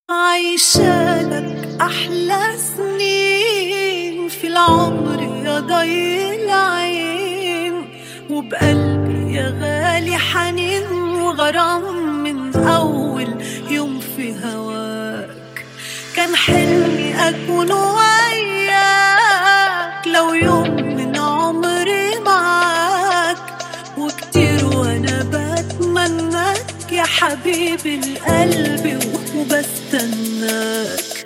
عايشالك أحلى سنين في العمر يا ضي العين وبقلبي يا غالي حنين وغرام من أول يوم في هواك كان حلمي أكون وياك لو يوم من عمري معاك وكتير وأنا بتمناك يا حبيب القلب وبستناك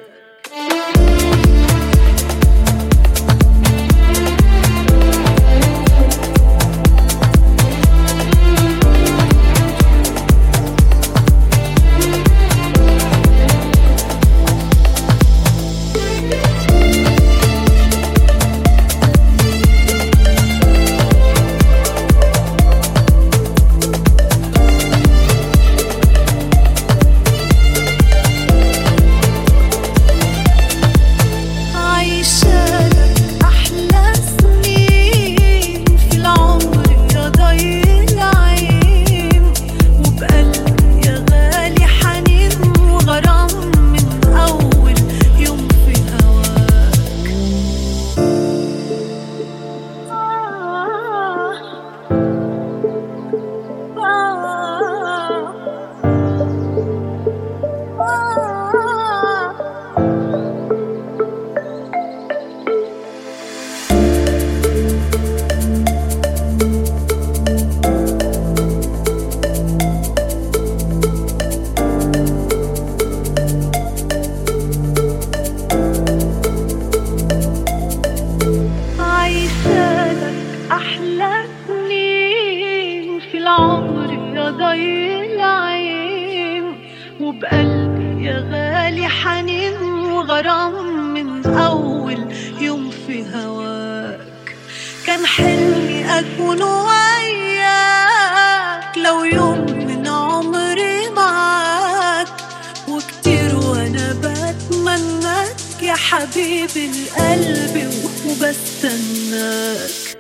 عايشالك أحلى سنين في العمر يا ضي العين وبقلبي يا غالي حنين وغرام من أول يوم في هواك عايشالك أحلى سنين في العمر يا ضي العين وبقلبي يا غالي حنين وغرام من أول يوم في هواك كان حلمي أكون وياك لو يوم من عمري معاك وكتير وأنا بتمناك يا حبيب القلب وبستناك